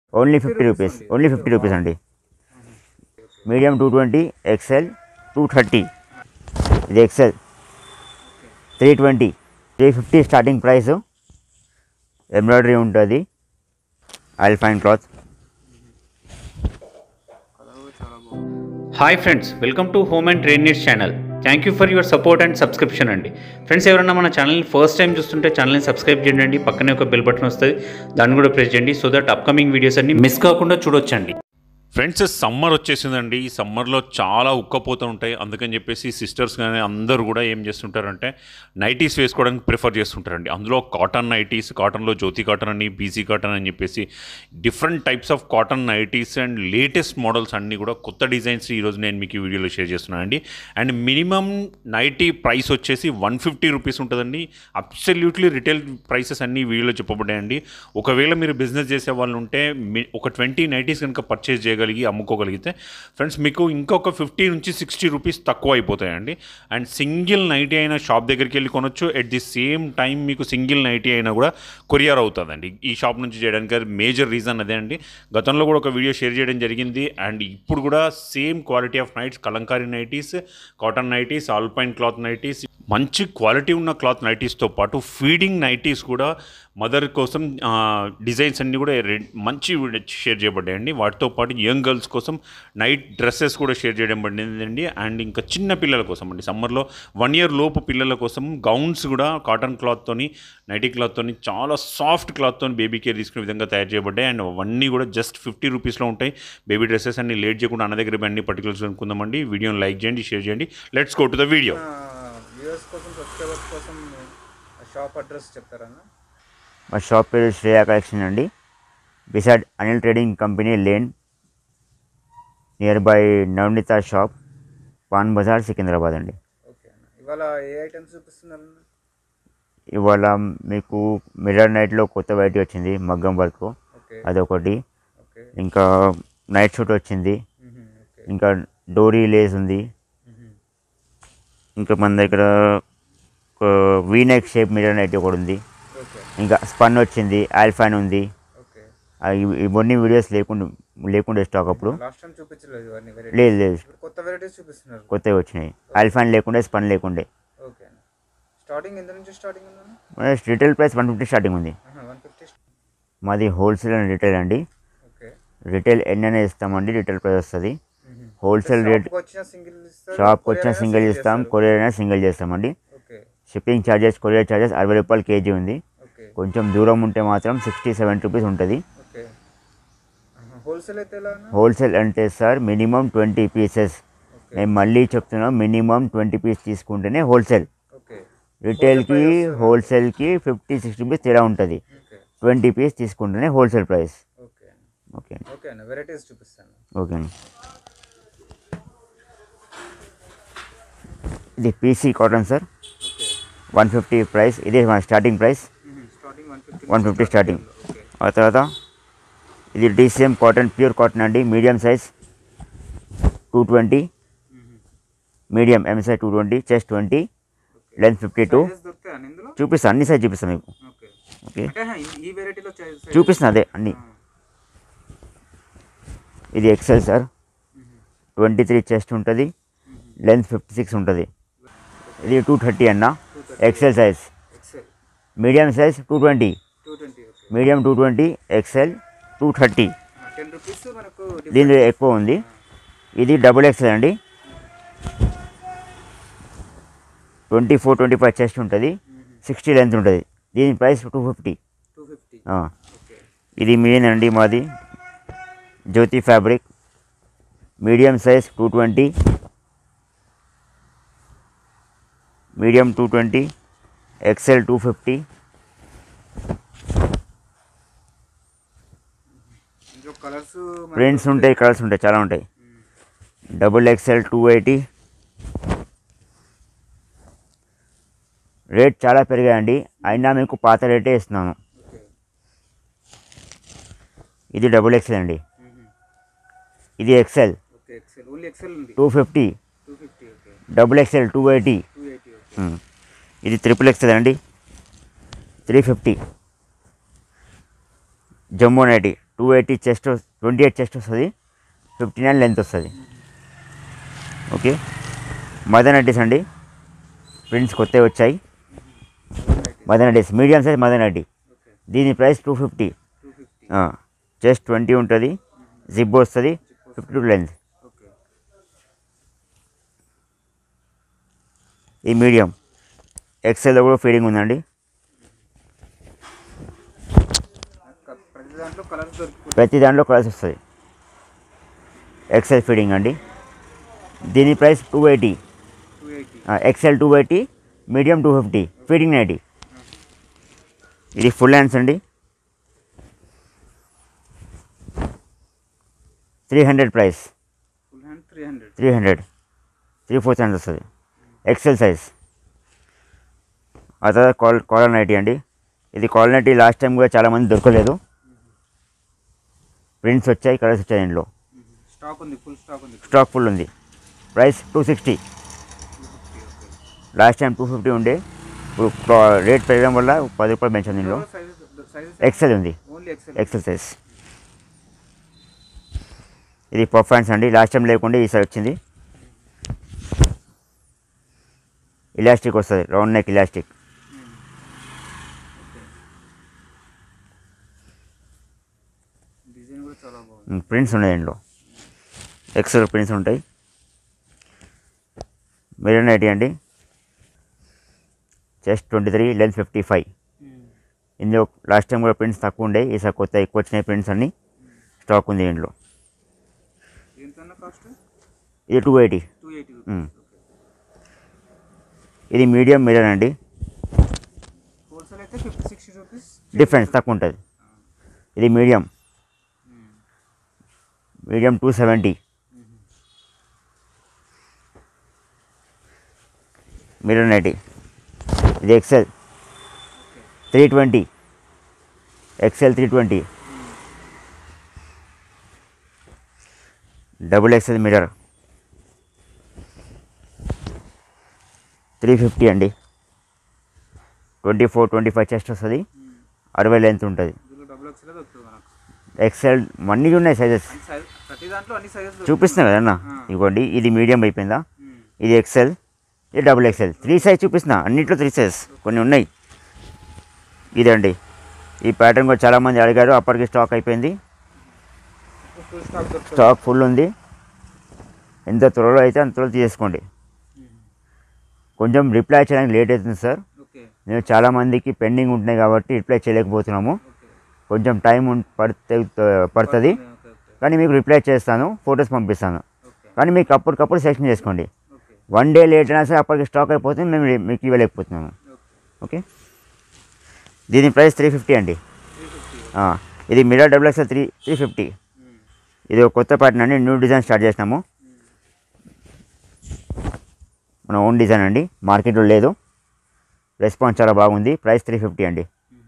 Only fifty rupees only fifty rupees అండి medium two twenty XL two thirty ఇది XL three twenty three fifty starting price embroidery ఉంటుంది oil fine cloth hi friends welcome to home and trade needs channel thank you for your support and subscription అండి friends ఎవరైనా మన ఛానల్ని first time చూస్తుంటే ఛానల్ని subscribe చేయండి పక్కనే ఒక బెల్ బటన్ వస్తుంది దాన్ని కూడా ప్రెస్ చేయండి సో దట్ అప్కమింగ్ వీడియోస్ అన్ని మిస్ కాకుండా చూడొచ్చండి ఫ్రెండ్స్ సమ్మర్ వచ్చేసిందండి ఈ సమ్మర్లో చాలా ఉక్కపోతూ ఉంటాయి అందుకని చెప్పేసి సిస్టర్స్ కానీ అందరూ కూడా ఏం చేస్తుంటారంటే నైటీస్ వేసుకోవడానికి ప్రిఫర్ చేస్తుంటారండి అందులో కాటన్ నైటీస్ కాటన్లో జ్యోతి కాటన్ అని బీసీ కాటన్ అని చెప్పేసి different types of cotton nighties and latest models అన్నీ కూడా కొత్త డిజైన్స్ ఈరోజు నేను మీకు ఈ వీడియోలో షేర్ చేస్తున్నానండి అండ్ మినిమం నైటీ ప్రైస్ వచ్చేసి వన్ ఫిఫ్టీ రూపీస్ ఉంటుందండి అబ్సల్యూట్లీ రిటైల్ ప్రైసెస్ అన్ని ఈ వీడియోలో చెప్పబడ్డాయండి ఒకవేళ మీరు బిజినెస్ చేసే వాళ్ళు ఉంటే మీ ఒక ట్వంటీ నైటీస్ కనుక పర్చేస్ చేయగలిగి అమ్ముకోగలిగితే ఫ్రెండ్స్ మీకు ఇంకొక ఫిఫ్టీ నుంచి సిక్స్టీ రూపీస్ తక్కువ అయిపోతాయండి అండ్ సింగిల్ నైటీ అయినా షాప్ దగ్గరికి వెళ్ళి కొనొచ్చు ఎట్ ది సేమ్ టైం మీకు సింగిల్ నైటీ అయినా కూడా కొరియర్ అవుతుందండి ఈ షాప్ నుంచి చేయడానికి మేజర్ రీజన్ అదే అండి గతంలో కూడా ఒక వీడియో షేర్ చేయడం జరిగింది అండ్ ఇప్పుడు కూడా same quality of nights kalamkari nighties cotton nighties alpine cloth nighties మంచి క్వాలిటీ ఉన్న క్లాత్ నైటీస్తో పాటు ఫీడింగ్ నైటీస్ కూడా మదర్ కోసం డిజైన్స్ అన్నీ కూడా రెడ్ మంచి షేర్ చేయబడ్డాయండి వాటితో పాటు యంగ్ గర్ల్స్ కోసం నైట్ డ్రెస్సెస్ కూడా షేర్ చేయడం పడిందండి అండ్ ఇంకా చిన్న పిల్లల కోసం అండి సమ్మర్లో వన్ ఇయర్ లోపు పిల్లల కోసం గౌన్స్ కూడా కాటన్ క్లాత్తోని నైటీ క్లాత్తోని చాలా సాఫ్ట్ క్లాత్తో బేబీ కేర్ తీసుకునే విధంగా తయారు చేయబడ్డాయి అండ్ అవన్నీ కూడా జస్ట్ ఫిఫ్టీ రూపీస్లో ఉంటాయి బేబీ డ్రెస్సెస్ అన్ని లేట్ చేయకుండా అన్న దగ్గర అన్ని పర్టికులర్స్ అనుకుందామండి వీడియోని లైక్ చేయండి షేర్ చేయండి let's go to the video viewers కోసం సబ్స్క్రైబర్స్ కోసం షాప్ అడ్రస్ చెప్తారన్నా మా షాప్ పేరు శ్రేయా కలెక్షన్ అండి beside Anil trading company lane nearby Navaneetha shop Pan Bazaar Secunderabad అండి ఓకే అన్న ఇవాళ ఏ ఐటమ్స్ చూపిస్తున్నారన్న ఇవాళ మీకు మిర్రర్ నైట్లో కొత్త వెరైటీ వచ్చింది మగ్గం వర్క్ ఓకే అదొకటి ఓకే ఇంకా నైట్ షూట్ వచ్చింది మ్మ్, ఓకే ఇంకా డోరీ లేస్ ఉంది మ్మ్, ఇంకా మన దగ్గర V neck shape mirror night ఒకటి ఉంది ఓకే ఇంకా స్పన్ వచ్చింది ఆల్ఫాన్ ఉంది ఓకే ఆ ఇవి- ఇవన్నీ వీడియోస్ లేకుండా లేకుండా స్టాక్ అప్పుడు లాస్ట్ టైం చూపించలేదు ఇవన్నీ వెరైటీ లేదు లేదు ఇప్పుడు కొత్త వెరైటీస్ చూపిస్తున్నారు కొత్తవి వచ్చినాయి ఆల్ఫాన్ లేకుండే స్పన్ లేకుండే ఓకే అన్న స్టార్టింగ్ ఎంత నుంచి స్టార్టింగ్ ఉందన్న మన retail price one fifty starting ఉంది వన్ ఫిఫ్టీ మాది హోల్సేల్ అండ్ రిటైల్ అండి ఓకే రిటైల్ ఎన్నైనా ఇస్తామండి రిటైల్ ప్రైస్ వస్తుంది హోల్సేల్ రేట్ షాప్కి వచ్చిన సింగిల్ ఇస్తారు షాప్కి courier వచ్చిన అయినా సింగిల్ same ఇస్తాం చేస్తారు. కొరియర్ అయినా సింగిల్ చేస్తామండి okay shipping charges courier charges అరవై రూపాయలు కేజీ ఉంది ఓకే కొంచెం దూరం ఉంటే మాత్రం సిక్స్టీ సెవెంటీ రూపీస్ ఉంటుంది ఓకే హోల్సేల్ అయితే ఎలా అన్న హోల్సేల్ అంటే sir minimum twenty pieces okay నేను మళ్ళీ చెప్తున్నాను మినిమం ట్వంటీ పీస్ తీసుకుంటేనే హోల్సేల్ ఓకే రిటైల్కి హోల్సేల్కి ఫిఫ్టీ సిక్స్టీ రూపీస్ తేడా ఉంటుంది ఓకే ట్వంటీ పీస్ తీసుకుంటేనే హోల్సేల్ ప్రైస్ ఓకే ఓకే అండి ఓకే అన్న వెరైటీస్ చూపిస్తాను ఓకే అండి ఇది PC cotton sir okay one fifty price ఇదే మన starting price starting one fifty one fifty starting okay ఆ తర్వాత ఇది డీసీఎం కాటన్ ప్యూర్ కాటన్ అండి medium size two twenty medium M size two twenty chest twenty length fifty two sizes దొరుకుతాయి అన్న ఇందులో చూపిస్తాను అన్ని సైజ్ చూపిస్తాను మీకు ఓకే ఓకే అంటే హా, ఈ- ఈ వెరైటీలో సైజ్ చూపిస్తున్నా అదే అన్ని ఇది XL sir twenty three chest ఉంటుంది లెంత్ ఫిఫ్టీ సిక్స్ ఉంటుంది ఇది టూ థర్టీ అన్న XL size XL medium size two twenty two twenty okay medium two twenty XL two thirty ten rupees మనకు దీనిలో ఎక్కువ ఉంది ఇది డబుల్ ఎక్సెల్ అండి twenty four twenty five chest ఉంటుంది సిక్స్టీ లెంత్ ఉంటుంది దీని price two fifty two fifty ఆ. ఓకే ఇది మెయిన్ అండి మాది Jyothi fabric medium size two twenty medium two twenty XL two fifty ఇందులో కలర్స్ ప్రింట్స్ ఉంటాయి కలర్స్ ఉంటాయి చాలా ఉంటాయి double XL two eighty rate చాలా పెరిగాయండి అయినా మీకు పాత రేటే ఇస్తున్నాను ఓకే ఇది డబుల్ ఎక్సెల్ అండి ఇది XL okay XL only XL ఉంది two fifty two fifty okay double XL two eighty two eighty okay ఇది త్రిపుల్ ఎక్సెల్ అండి త్రీ ఫిఫ్టీ జమ్మూ nighty two eighty chest twenty eight chest వస్తుంది fifty nine length వస్తుంది okay mother nighties అండి prints కొత్తవి వచ్చాయి mother nighties medium size mother nighty okay దీని price two fifty two fifty chest twenty ఉంటుంది zip వస్తుంది fifty two length okay ఈ medium ఎక్సెల్లో కూడా ఫీడింగ్ ఉందండి క- ప్రతి దాంట్లో కలర్స్ దొరుకుతుంది ప్రతి దాంట్లో కలర్స్ వస్తుంది ఎక్సెల్ ఫీడింగ్ అండి దీని price two eighty two eighty XL two eighty medium two fifty feeding nighty ఇది ఫుల్ హ్యాండ్స్ అండి three hundred price full hand three hundred three hundred three fourth hands వస్తుంది XL size ఆ తర్వాత call caller nightie అండి ఇది caller nightie last time కూడా చాలామంది దొరకలేదు ప్రింట్స్ వచ్చాయి కలర్స్ వచ్చాయి దీంట్లో స్టాక్ ఉంది ఫుల్ స్టాక్ ఉంది స్టాక్ ఫుల్ ఉంది price two sixty last time two fifty ఉండే ఇప్పుడు రేట్ పెరగడం వల్ల పది రూపాయలు పెంచాం దీనిలో సైజెస్ సైజెస్ ఎక్సెల్ ఉంది ఓన్లీ ఎక్సెల్ ఎక్సెల్ సైజ్ ఇది పర్ఫార్మెన్స్ అండి లాస్ట్ టైం లేకుండా ఈసారి వచ్చింది ఇలాస్టిక్ వస్తుంది రౌండ్ నెక్ ఇలాస్టిక్ డిజైన్ కూడా చాలా బాగుంది ప్రింట్స్ ఉన్నాయి దీంట్లో ఎక్సెల్ ప్రింట్స్ ఉంటాయి మిరర్ నైటీ అండి chest twenty three length fifty five ఇందులో లాస్ట్ టైం కూడా ప్రింట్స్ తక్కువ ఉండే ఈసారి కొత్త ఎక్కువ వచ్చినాయి ప్రింట్స్ అన్నీ స్టాక్ ఉంది దీంట్లో ఎంత కాస్ట్ ఇది two eighty two eighty hmm. ఇది మీడియం మిరర్ అండి హోల్సేల్ అయితే ఫిఫ్టీ సిక్స్టీ రూపీస్ డిఫరెన్స్ తక్కువ ఉంటుంది ఇది medium medium two seventy mirror nighty ఇది XL three twenty XL three twenty double XL mirror three fifty అండి twenty four twenty five chest వస్తుంది అరవై లెంత్ ఉంటుంది ఇందులో డబుల్ ఎక్స్ఎల్ దొరుకుతుంది మనకు ఎక్సెల్ అన్నీ ఉన్నాయి సైజెస్ అన్ని సైజ్ ప్రతి దాంట్లో అన్ని సైజెస్ చూపిస్తున్నా కదన్నా ఇదిగోండి ఇది మీడియం అయిపోయిందా ఇది ఎక్సెల్ ఇది డబుల్ ఎక్సెల్ త్రీ సైజ్ చూపిస్తున్నా అన్నింటిలో త్రీ సైజ్ కొన్ని ఉన్నాయి ఇదండి ఈ ప్యాటర్న్ కూడా చాలామంది అడిగారు అప్పటికి స్టాక్ అయిపోయింది ఫుల్ స్టాక్ దొరుకుతుంది స్టాక్ ఫుల్ ఉంది ఎంత త్వరలో అయితే అంత త్వరలో తీసుకోండి కొంచెం రిప్లై చేయడానికి లేట్ అవుతుంది సార్ ఓకే నేను చాలామందికి పెండింగ్ ఉంటున్నాయి కాబట్టి రిప్లై చేయలేకపోతున్నాము ఓకే కొంచెం టైం ఉం- పడితే పడుతుంది ఓకే ఓకే కానీ మీకు రిప్లై చేస్తాను ఫొటోస్ పంపిస్తాను ఓకే కానీ మీకు అప్పటికప్పుడు సెలెక్షన్ చేసుకోండి ఓకే వన్ డే లేట్ అయినా సరే అప్పటికి స్టాక్ అయిపోతుంది మేము రి- మీకు ఇవ్వలేకపోతున్నాము ఓకే ఓకే దీని ప్రైస్ త్రీ ఫిఫ్టీ అండి త్రీ ఫిఫ్టీ ఆ, ఇది mirror double XL three three fifty ఇది ఒక కొత్త ప్యాటర్న్ అండి న్యూ డిజైన్ స్టార్ట్ చేసినాము మన ఓన్ డిజైన్ అండి మార్కెట్లో లేదు రెస్పాన్స్ చాలా బాగుంది ప్రైస్ త్రీ ఫిఫ్టీ అండి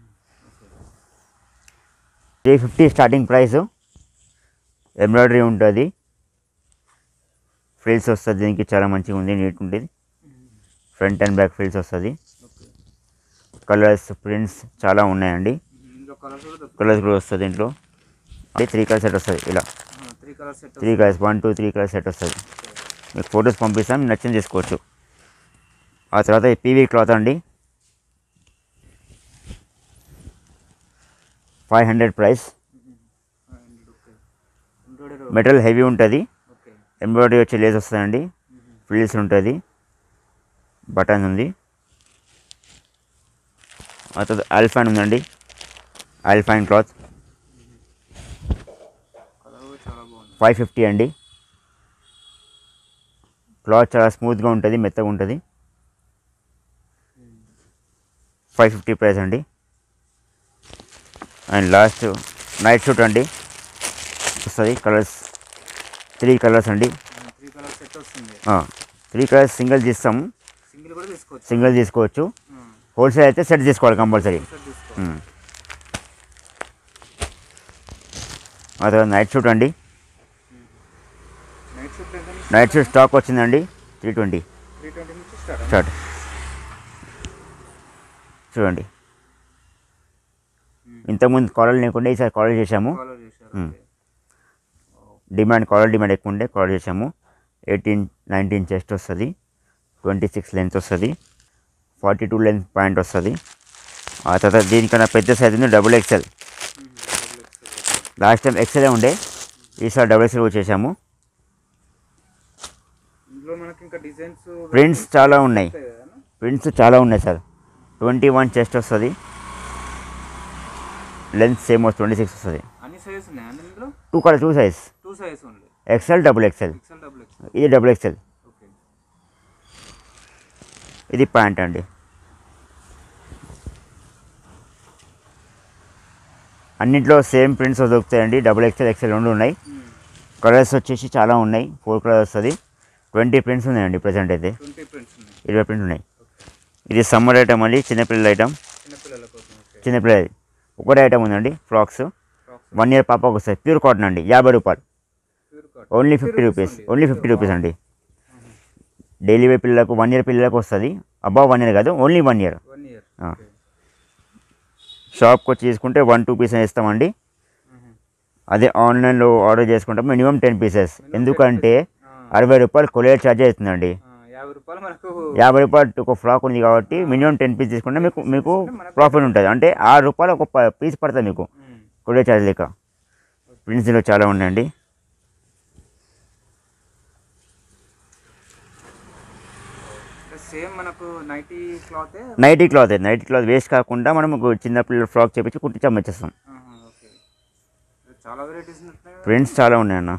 three fifty starting price embroidery ఉంటుంది ఫ్రిల్స్ వస్తుంది దీనికి చాలా మంచిగా ఉంది నీట్ ఉంటుంది ఫ్రంట్ అండ్ బ్యాక్ ఫ్రిల్స్ వస్తుంది ఓకే కలర్స్ ప్రింట్స్ చాలా ఉన్నాయండి ఇందులో కలర్స్ కూడా దొరుకుతాయి కలర్స్ కూడా వస్తుంది దీంట్లో త్రీ కలర్ సెట్ వస్తుంది ఇలా three colour set three colours one two three colour set వస్తుంది మీకు ఫొటోస్ పంపిస్తాం మీకు నచ్చింది తీసుకోవచ్చు ఆ తర్వాత ఈ పీవీ క్లాత్ అండి five hundred price okay embroidery metal heavy ఉంటుంది ఓకే ఎంబ్రాయిడరీ వచ్చి లేస్ వస్తుందండి ఫ్రిల్స్ ఉంటుంది బటన్ ఉంది ఆ తర్వాత ఆల్ఫాన్ ఉందండి ఆల్ఫాన్ క్లాత్ కలర్ కూడా చాలా బాగుంది ఫైవ్ ఫిఫ్టీ అండి క్లాత్ చాలా స్మూత్గా ఉంటుంది మెత్తగా ఉంటుంది ఫైవ్ ఫిఫ్టీ ప్రైస్ అండి అండ్ లాస్ట్ నైట్ షూట్ అండి వస్తుంది కలర్స్ త్రీ కలర్స్ అండి త్రీ కలర్ సెట్ వస్తుంది త్రీ కలర్స్ సింగిల్ తీస్తాము సింగిల్ కూడా తీసుకోవచ్చు సింగిల్ తీసుకోవచ్చు హోల్సేల్ అయితే సెట్ తీసుకోవాలి కంపల్సరీ సెట్ తీసుకోవచ్చు ఆ తర్వాత నైట్ షూట్ అండి నైట్ షూట్ ఎంత నైట్ షూట్ స్టాక్ వచ్చిందండి త్రీ ట్వంటీ త్రీ ట్వంటీ నుంచి స్టార్ట్ స్టార్ట్ చూడండి ఇంతకుముందు కాలర్ లేకుండా ఈసారి కాలర్ చేశాము కలర్ చేశారు డిమాండ్ కాలర్ డిమాండ్ ఎక్కువ ఉంటే కాల్ చేసాము ఎయిటీన్ నైన్టీన్ చెస్ట్ వస్తుంది ట్వంటీ సిక్స్ లెంత్ వస్తుంది ఫార్టీ టూ లెంత్ పాయింట్ వస్తుంది ఆ తర్వాత దీనికన్నా పెద్ద సైజ్ ఉంది డబుల్ ఎక్సెల్ లాస్ట్ టైం ఎక్సెలే ఉండే ఈసారి డబుల్ ఎక్సెల్ వచ్చేసాము ఇందులో మనకి ఇంకా డిజైన్స్ ప్రింట్స్ చాలా ఉన్నాయి ఉంటాయి కదా ప్రింట్స్ చాలా ఉన్నాయి సార్ ట్వంటీ వన్ చెస్ట్ వస్తుంది లెంత్ సేమ్ వస్తుంది ట్వంటీ సిక్స్ వస్తుంది అన్ని సైజెస్ ఉన్నాయి అండి ఇందులో two colour two size two sizes ఉంది XL double XL XL double XL ఇది డబుల్ ఎక్సెల్ ఓకే ఇది ప్యాంట్ అండి అన్నింటిలో సేమ్ ప్రింట్స్ దొరుకుతాయండి డబుల్ ఎక్సెల్ ఎక్సెల్ రెండు ఉన్నాయి కలర్స్ వచ్చేసి చాలా ఉన్నాయి ఫోర్ కలర్స్ వస్తుంది ట్వంటీ ప్రింట్స్ ఉన్నాయండి ప్రజెంట్ అయితే ట్వంటీ ప్రింట్స్ ఉన్నాయి ఇరవై ప్రింట్స్ ఉన్నాయి ఇది సమ్మర్ ఐటమ్ అండి చిన్నపిల్లల ఐటమ్ చిన్నపిల్లల కోసం ఓకే చిన్నపిల్లది ఒకటే ఐటమ్ ఉందండి ఫ్రాక్స్ ఫ్రాక్స్ వన్ ఇయర్ పాపకు వస్తుంది ప్యూర్ కాటన్ అండి యాభై రూపాయలు pure cotton only fifty rupees only fifty rupees అండి డైలీ వే పిల్లలకు వన్ ఇయర్ పిల్లలకు వస్తుంది అబ్బావ్ వన్ ఇయర్ కాదు only one year one year ఆ. షాప్కి వచ్చి తీసుకుంటే వన్ టూ పీసెస్ ఇస్తామండి అదే ఆన్లైన్లో ఆర్డర్ చేసుకుంటే మినిమం టెన్ పీసెస్ ఎందుకంటే అరవై రూపాయలు కొరియర్ ఛార్జ్ అవుతుందండి యాభై రూపాయలు మనకు యాభై రూపాయలు ఒక ఫ్రాక్ ఉంది కాబట్టి మినిమం టెన్ పీస్ తీసుకుంటే మీకు మీకు ప్రాఫిట్ ఉంటుంది అంటే ఆరు రూపాయలు ఒక ప- పీస్ పడుతుంది మీకు మ్మ్. కొరియర్ ఛార్జ్ లేక ప్రింట్స్లో చాలా ఉన్నాయండి సేమ్ మనకు nighty cloth nighty cloth nighty cloth waste కాకుండా మనం ఒక చిన్న పిల్లల ఫ్రాక్ చేపించి కుట్టి అమ్మేస్తాం ఓకే చాలా వెరైటీస్ ఉంటున్నాయి ప్రింట్స్ చాలా ఉన్నాయన్న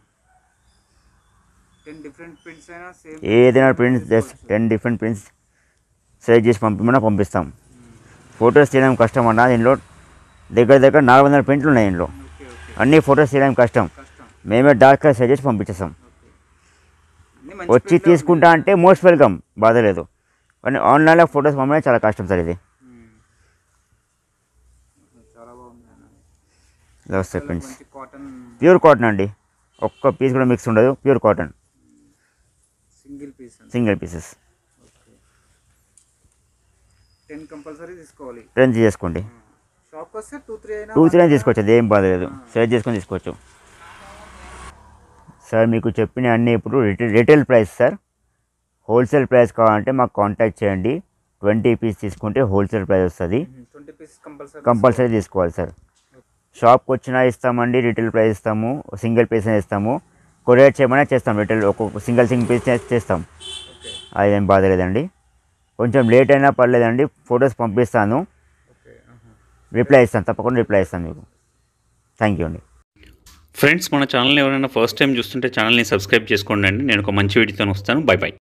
టెన్ డిఫరెంట్ ప్రింట్స్ అయినా సేమ్ ఏదైనా prints just ten different prints select చేసి పంపిమన్నా పంపిస్తాం ఫొటోస్ తీయడం కష్టం అన్న దీనిలో దగ్గర దగ్గర నాలుగు వందల ప్రింట్లు ఉన్నాయి దీనిలో ఓకే ఓకే అన్ని ఫొటోస్ తీయడం కష్టం కష్టం మేమే డార్క్గా సెట్ చేసి పంపించేస్తాం ఓకే అన్ని మంచి వచ్చి print లో తీసుకుంటా అంటే మోస్ట్ వెల్కమ్ బాధ లేదు కానీ ఆన్లైన్లో ఫొటోస్ పంపడం చాలా కష్టం సార్ ఇది మ్మ్. చాలా బాగుంది అన్న ఇలా వస్తాయి ప్రింట్స్ మంచి కాటన్ ప్యూర్ కాటన్ అండి ఒక్క పీస్ కూడా మిక్స్ ఉండదు ప్యూర్ కాటన్ సింగిల్ పీస్ అండి single pieces okay ten compulsory తీసుకోవాలి ఫ్రెండ్స్ చేసుకోండి షాప్కి వస్తే టూ త్రీ అయినా టూ త్రీ తీసుకోవచ్చు అది ఏం బాధ లేదు సెలెక్ట్ చేసుకొని తీసుకోవచ్చు సార్ మీకు చెప్పిన అన్ని ఇప్పుడు retail retail price sir wholesale price కావాలంటే మాకు కాంటాక్ట్ చేయండి ట్వంటీ పీస్ తీసుకుంటే హోల్సేల్ ప్రైస్ వస్తుంది ట్వంటీ పీస్ కంపల్సరీ కంపల్సరీ తీసుకోవాలి సార్ షాప్కి వచ్చినా ఇస్తామండి రిటైల్ ప్రైస్ ఇస్తాము సింగిల్ పీస్ ఇస్తాము కొరియర్ చేయమన్నా చేస్తాం రిటైల్ ఒక్కొక్క సింగిల్ సింగిల్ పీస్ చేస్తాం ఓకే అదేం బాధ లేదండి కొంచెం లేట్ అయినా పర్లేదండి ఫొటోస్ పంపిస్తాను ఓకే రిప్లై ఇస్తాను తప్పకుండా రిప్లై ఇస్తాను మీకు థ్యాంక్ యూ అండి ఫ్రెండ్స్ మన ఛానల్ని ఎవరైనా ఫస్ట్ టైం చూస్తుంటే ఛానల్ని సబ్స్క్రైబ్ చేసుకోండి అండి నేను ఒక మంచి వీడియోతో వస్తాను బై బై